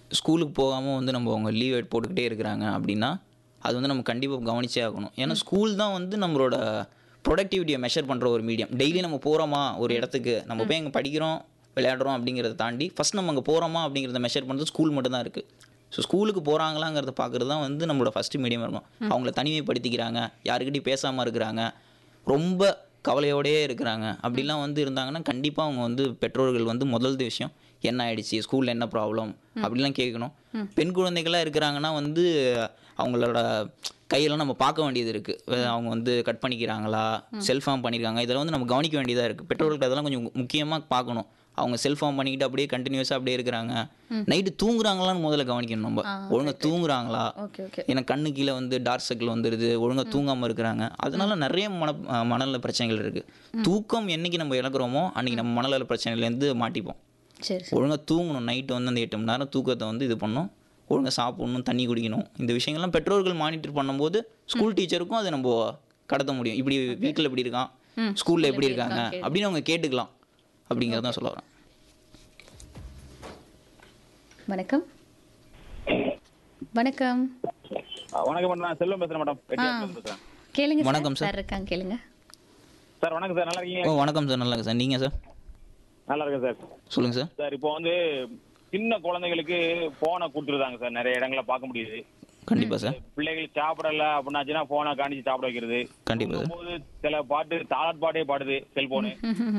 ஸ்கூலுக்கு போகாமல் வந்து நம்ம அவங்க லீவ் போட்டுக்கிட்டே இருக்கிறாங்க அப்படின்னா அது வந்து நம்ம கண்டிப்பாக கவனிச்சே ஆகணும் ஏன்னா ஸ்கூல் தான் வந்து நம்மளோட ப்ரொடக்டிவிட்டியை மெஷர் பண்ணுற ஒரு மீடியம் டெய்லி நம்ம போகிறோமா ஒரு இடத்துக்கு நம்ம போய் அங்கே படிக்கிறோம் விளையாடுறோம் அப்படிங்கிறத தாண்டி ஃபஸ்ட் நம்ம அங்கே போகிறோமா அப்படிங்கிறத மெஷர் பண்ணுறது ஸ்கூல் மட்டும்தான் இருக்குது ஸோ ஸ்கூலுக்கு போகிறாங்களாங்கிறத பார்க்குறது தான் வந்து நம்மளோட ஃபஸ்ட்டு மீடியம் இருக்கும் அவங்கள தனிமைப்படுத்திக்கிறாங்க யாருக்கிட்டையும் பேசாமல் இருக்கிறாங்க ரொம்ப கவலையோடயே இருக்கிறாங்க அப்படிலாம் வந்து இருந்தாங்கன்னா கண்டிப்பாக அவங்க வந்து பெற்றோர்கள் வந்து முதல் விஷயம் என்ன ஆயிடுச்சு ஸ்கூலில் என்ன ப்ராப்ளம் அப்படிலாம் கேட்கணும் பெண் குழந்தைகளாக இருக்கிறாங்கன்னா வந்து அவங்களோட கையெல்லாம் நம்ம பார்க்க வேண்டியது இருக்குது அவங்க வந்து கட் பண்ணிக்கிறாங்களா செல்ஃபார்ம் பண்ணியிருக்காங்க இதெல்லாம் வந்து நம்ம கவனிக்க வேண்டியதாக இருக்குது பெற்றோர்களுக்கு அதெல்லாம் கொஞ்சம் முக்கியமாக பார்க்கணும் அவங்க செல்ஃபார்ம் பண்ணிக்கிட்டு அப்படியே கண்டினியூஸாக அப்படியே இருக்கிறாங்க நைட்டு தூங்குறாங்களான்னு முதல்ல கவனிக்கணும் நம்ம ஒழுங்கா தூங்குறாங்களா ஓகே ஓகே ஏன்னா கண்ணு கீழே வந்து டார்க் சர்க்கிள் வந்துடுது ஒழுங்கா தூங்காமல் இருக்கிறாங்க அதனால நிறைய மன அஹ் மனநல பிரச்சனைகள் இருக்குது தூக்கம் என்னைக்கு நம்ம இழக்கிறோமோ அன்னைக்கு நம்ம மனநல பிரச்சனையிலேருந்து மாட்டிப்போம் சரி சரி ஒழுங்கா தூங்கணும் நைட்டு வந்து அந்த எட்டு மணி நேரம் தூக்கத்தை வந்து இது பண்ணணும் ஒழுங்கா சாப்பிடணும் தண்ணி குடிக்கணும் இந்த விஷயங்கள்லாம் பெற்றோர்கள் மானிட்டர் பண்ணும்போது ஸ்கூல் டீச்சருக்கும் அதை நம்ம கடத்த முடியும் இப்படி வீட்டில் எப்படி இருக்கான் ஸ்கூலில் எப்படி இருக்காங்க அப்படின்னு அவங்க கேட்டுக்கலாம் அப்படிங்கிறதான் சொல்ல வரேன் வணக்கம் வணக்கம் ஆ, வணக்கம் மேடம் நான் செல்வம் பேசுறேன் மேடம் வெட்டியார் பேசுறேன் கேளுங்க வணக்கம் சார் இருக்காங்க கேளுங்க சார் வணக்கம் சார் நல்லா இருக்கீங்களா ஓ வணக்கம் சார் நல்லா இருக்கு சார் நீங்கள் சார் நல்லா இருக்கேன் சார் சொல்லுங்கள் சார் சார் இப்போ வந்து சின்ன குழந்தைகளுக்கு போனை கொடுத்துருதாங்க சார் நிறைய இடங்கள பார்க்க முடியுது கண்டிப்பாக சார் பிள்ளைகள் சாப்பிடல அப்படின்னாச்சுன்னா போனை காணிச்சு சாப்பிட வைக்கிறது கண்டிப்பாக சார் போது சில பாட்டு தாளாட் பாட்டே பாடுது செல்போனு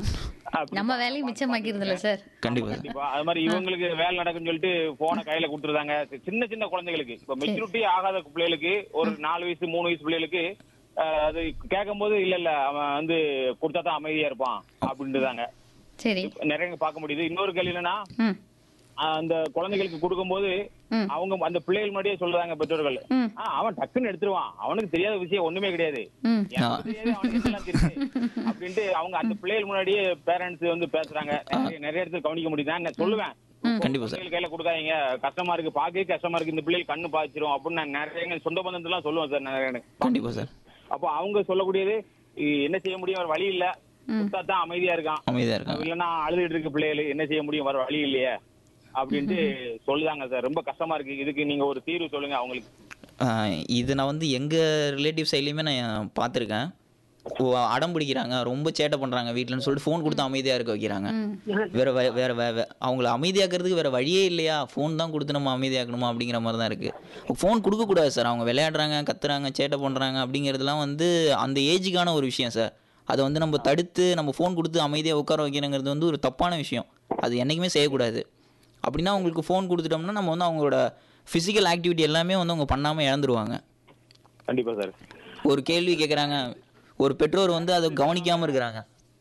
நம்ம வேலையை மிச்சமாக்கிறதுல சார் கண்டிப்பாக சார் கண்டிப்பா அது மாதிரி இவங்களுக்கு வேலை நடக்குன்னு சொல்லிட்டு போனை கையில கொடுத்துருதாங்க சின்ன சின்ன குழந்தைகளுக்கு இப்ப மெச்சூரிட்டி ஆகாத பிள்ளைகளுக்கு ஒரு நாலு வயசு மூணு வயசு பிள்ளைகளுக்கு அஹ், அது கேட்கும்போது இல்ல இல்ல அவன் வந்து கொடுத்தா தான் அமைதியா இருப்பான் அப்படின்ட்டுதாங்க சரி நிறைய பார்க்க முடியுது இன்னொரு கேள்வி என்னன்னா ம் ஆஹ் அந்த குழந்தைகளுக்கு கொடுக்கும்போது ம். அவங்க அந்த பிள்ளைகள் முன்னாடியே சொல்றாங்க பெற்றோர்கள் ம். ஆ, அவன் டக்குன்னு எடுத்துருவான் அவனுக்கு தெரியாத விஷயம் ஒண்ணுமே கிடையாது ம் எனக்கு தெரியாது, அவனுக்கு இதெல்லாம் தெரியுது. அப்படின்ட்டு அவங்க அந்த பிள்ளைகள் முன்னாடியே பேரண்ட்ஸ் வந்து பேசுறாங்க நிறைய நிறைய இடத்துல கவனிக்க முடியுது நான் சொல்லுவேன் கண்டிப்பா சார் பிள்ளைகள் கையில கொடுக்காதீங்க கஷ்டமா இருக்கு பாக்கவே கஷ்டமா இருக்கு இந்த பிள்ளைகள் கண்ணு பாய்ச்சிரும் அப்படின்னு நான் நிறைய எங்க சொந்த பந்தத்தெல்லாம் சொல்லுவேன் சார் நிறைய எனக்கு. கண்டிப்பாக சார் அப்போ அவங்க சொல்லக்கூடியது இ- என்ன செய்ய முடியும் வேற வழி இல்ல கொடுத்தா தான் அமைதியா இருக்கான் அமைதியாக இருக்காங்க இல்லைன்னா அழுதுட்டு இருக்கு பிள்ளைகள் என்ன செய்ய முடியும் வர வழி இல்லையே அப்படின்ட்டு சொல்லுதாங்க சார் ரொம்ப கஷ்டமா இருக்கு இதுக்கு நீங்க ஒரு தீர்வு சொல்லுங்க அவங்களுக்கு ஆஹ் இது நான் வந்து எங்கள் ரிலேட்டிவ் சைட்லேயுமே நான் பார்த்துருக்கேன் ஓ, அடம் பிடிக்கிறாங்க ரொம்ப சேட்டை பண்ணுறாங்க வீட்டில்னு சொல்லிட்டு ஃபோன் கொடுத்து அமைதியாக இருக்க வைக்கிறாங்க வேற வே- வேற வே வே- அவங்கள அமைதியாக்குறதுக்கு வேற வழியே இல்லையா ஃபோன் தான் கொடுத்து நம்ம அமைதியாக்கணுமா அப்படிங்கிற மாதிரி தான் இருக்குது ஃபோன் கொடுக்கக்கூடாது சார் அவங்க விளையாடுறாங்க கத்துறாங்க சேட்டை பண்ணுறாங்க அப்படிங்கிறதுலாம் வந்து அந்த ஏஜுக்கான ஒரு விஷயம் சார் அதை வந்து நம்ம தடுத்து நம்ம ஃபோன் கொடுத்து அமைதியாக உட்கார வைக்கிறங்கிறது வந்து ஒரு தப்பான விஷயம் அது என்றைக்குமே செய்யக்கூடாது அப்படின்னா அவங்களுக்கு ஃபோன் கொடுத்துட்டோம்னா நம்ம வந்து அவங்களோட ஃபிசிக்கல் ஆக்டிவிட்டி எல்லாமே வந்து அவங்க பண்ணாமல் இழந்துருவாங்க கண்டிப்பா சார் ஒரு கேள்வி கேட்குறாங்க ஒரு பெற்றோர் வந்து அதை கவனிக்காமல் இருக்கிறாங்க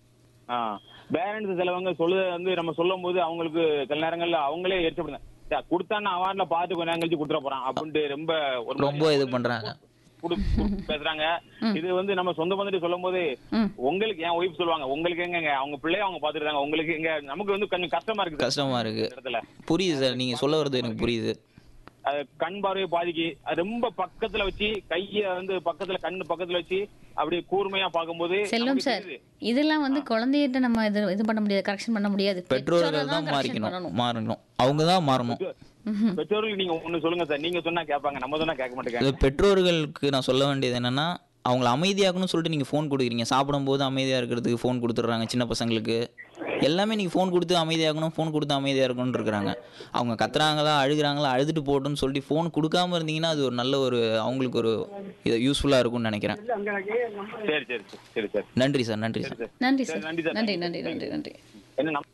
ஆ பேரண்ட்ஸ் சிலவங்க சொல்லுத வந்து நம்ம சொல்லும் போது அவங்களுக்கு சில நேரங்கள்ல அவங்களே எரிச்சப்படுங்க கொடுத்தான்னு அவார்ட்ல பார்த்து கொஞ்ச நேரம் கழிச்சு கொடுத்துட போறான் அப்படின்ட்டு ரொம்ப ஒரு மாதிரி ரொம்ப இது பண்ணுறாங்க குடு- குடு- பேசுறாங்க இது வந்து நம்ம சொந்த பந்துட்டு சொல்லும் போது உங்களுக்கு என் ஒய்ஃப் சொல்லுவாங்க உங்களுக்கு எங்க அவங்க பிள்ளைய அவங்க பாத்துட்டு இருக்காங்க உங்களுக்கு எங்க நமக்கு வந்து கொஞ்சம் கஷ்டமா இருக்கு கஷ்டமாக இருக்குது இந்த இடத்துல புரியுது சார் நீங்கள் சொல்ல வர்றது எனக்கு புரியுது அது கண் பார்வையை பாதிக்கு அது ரொம்ப பக்கத்துல வச்சு கைய வந்து பக்கத்துல கண்ணு பக்கத்துல வச்சு அப்படியே கூர்மையா பார்க்கும்போது செல்வம் நமக்கு சார் தெரியுது. இதெல்லாம் வந்து குழந்தைகிட்ட நம்ம இது இது பண்ண முடியாது கரெக்ஷன் பண்ண முடியாது பெற்றோர்கள் பெற்றோர்கள் தான் correction மாறிக்கணும் பண்ணணும் மாறணும் அவங்க தான் மாறணும் பெற்றோர்களுக்கு நீங்க ஒண்ணு சொல்லுங்க சார் நீங்க சொன்னா கேட்பாங்க நம்ம சொன்னா கேட்க மாட்டேங்க இது பெற்றோர்களுக்கு நான் சொல்ல வேண்டியது என்னன்னா அவங்கள அமைதியாக்கணும்னு சொல்லிட்டு நீங்கள் ஃபோன் கொடுக்குறீங்க சாப்பிடும்போது அமைதியாக இருக்கிறதுக்கு ஃபோன் கொடுத்துட்றாங்க சின்ன பசங்களுக்கு எல்லாமே நீங்கள் ஃபோன் கொடுத்து அமைதியாக்கணும் ஃபோன் கொடுத்து அமைதியாக இருக்கணும்னு இருக்கிறாங்க அவங்க கத்துறாங்களா அழுகுறாங்களா அழுதுட்டு போகட்டும்னு சொல்லிட்டு ஃபோன் கொடுக்காம இருந்தீங்கன்னா அது ஒரு நல்ல ஒரு அவங்களுக்கு ஒரு இது யூஸ்ஃபுல்லாக இருக்கும்னு நினைக்கிறேன் சரி சரி சரி, சரி சார் நன்றி சார் நன்றி சார் நன்றி சரி, சார் நன்றி சார். நன்றி நன்றி நன்றி நன்றி என்ன நம்ம